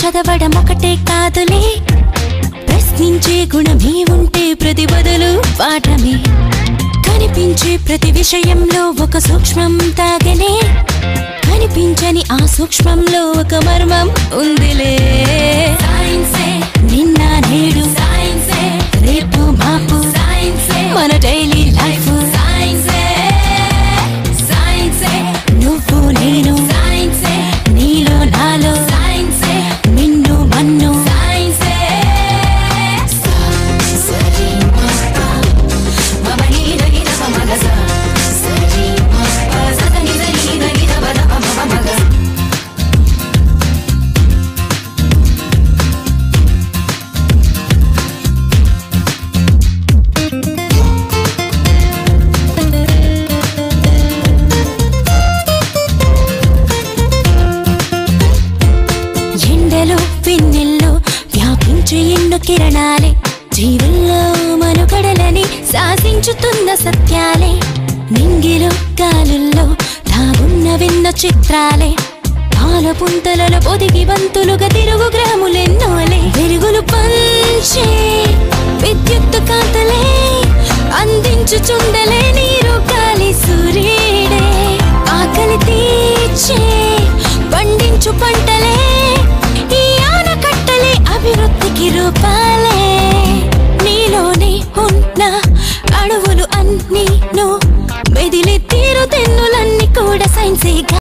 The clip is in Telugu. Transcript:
చదవడం ఒకటే కాదులే ప్రశ్నించే గుణమే ఉంటే ప్రతి బదులు పాఠమే కనిపించే ప్రతి విషయంలో ఒక సూక్ష్మం తాగనే కనిపించని ఆ సూక్ష్మంలో ఒక మర్మం ఉందిలే సైన్సే నిన్న నేడు సైన్సే రేపు మాపు సైన్సే మన డైలీ లైఫ్ సైన్సే సైన్సే నువ్వు నేను సైన్సే నీలో నాలో సైన్సే నిన్ను మన్ను సైన్సే సరి మప మమ నీద గిద మగ సరి మప సద నిద నీద గిద బద మమ మగ ఎండలో వెన్నెల్లో వ్యాపించే ఎన్నో కిరణాలే జీవుల్లో మనుగడలని శాసించుతున్న సత్యాలే నింగిలో గాలుల్లో దాగున్న విన్న చిత్రాలే పాల పుంతలలో పొదిగి బంతులుగా తిరుగు గ్రాములెన్నోలే వెలుగులు పంచే విద్యుత్ కాంతలే అందించుచుండలే నీరు గాలి సూర్యుడే ఆకలి తీర్చే పండించు పంటలే ఈ ఆనకట్టలే అభివృద్ధికి రూపాలే నీలోనే ఉన్న అడవులు అన్నీ మెదిలి తీరు తెన్నులన్నీ కూడా సైన్సేగా